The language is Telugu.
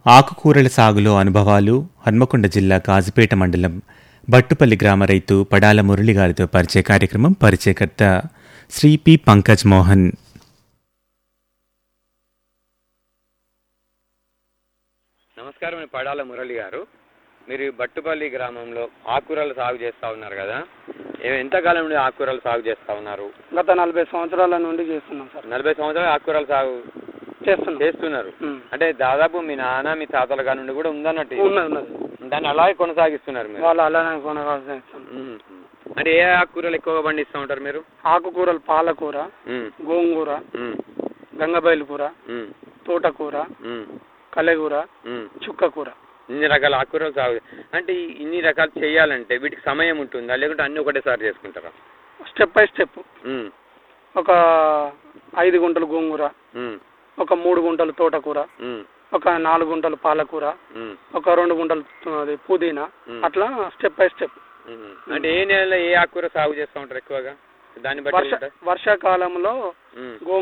ఆకుకూరల సాగులో అనుభవాలు హన్మకొండ జిల్లా కాజుపేట మండలం బట్టుపల్లి గ్రామ రైతు పడాల మురళి గారితో పరిచయ కార్యక్రమం పరిచయకర్త శ్రీ పి పంకజ్ మోహన్ నమస్కారం నేను పడాల మురళి గారు మీరు ఈ బట్టుపల్లి గ్రామంలో ఆకుకూరలు సాగు చేస్తూ ఉన్నారు కదా ఏ- ఎంతకాలం నుండి ఆకుకూరలు సాగు చేస్తూ ఉన్నారు గత నలభై సంవత్సరాల నుండి చేస్తున్నాం సార్ నలభై సంవత్సరాలు ఆకుకూరలు సాగు చేస్తున్నాం చేస్తున్నారు ఉమ్. అంటే దాదాపు మీ నాన్న మీ తాతల కాడ నుండి కూడా ఉందన్నట్టు ఇది. ఉన్నది ఉన్నది దాన్ని అలాగే కొనసాగిస్తున్నారు మీరు వాళ్ళు అలానే కొనసాగిస్తాం ఉమ్. అంటే ఏ ఆకుకూరలు ఎక్కువగా పండిస్తూ ఉంటారు మీరు ఆకుకూరలు పాలకూర ఉమ్. గోంగూర ఉమ్. గంగబయలు కూర ఉమ్. తోటకూర ఉమ్. కలెగూర ఉమ్. చుక్కకూర ఇన్ని రకాల ఆకుకూరలు సాగు అంటే ఈ ఇన్ని రకాలు చేయాలంటే వీటికి సమయం ఉంటుందా లేకుంటే అన్ని ఒకటేసారి చేసుకుంటారా స్టెప్ బై స్టెప్ ఉమ్. ఒక ఐదు గుంటలు గోంగూర ఉమ్. ఒక మూడు గుంటలు తోటకూర ఉమ్. ఒక నాలుగు గుంటలు పాలకూర ఉమ్. ఒక రెండు గుంటలు అది పుదీనా ఉమ్. అట్లా స్టెప్ బై స్టెప్ ఉమ్. అంటే ఏ నెలలో ఏ ఆకుకూర సాగు చేస్తూ ఉంటారు ఎక్కువగా దాన్ని బట్టి వర్ష ఉంటుందా? వర్షాకాలంలో ఉమ్. గో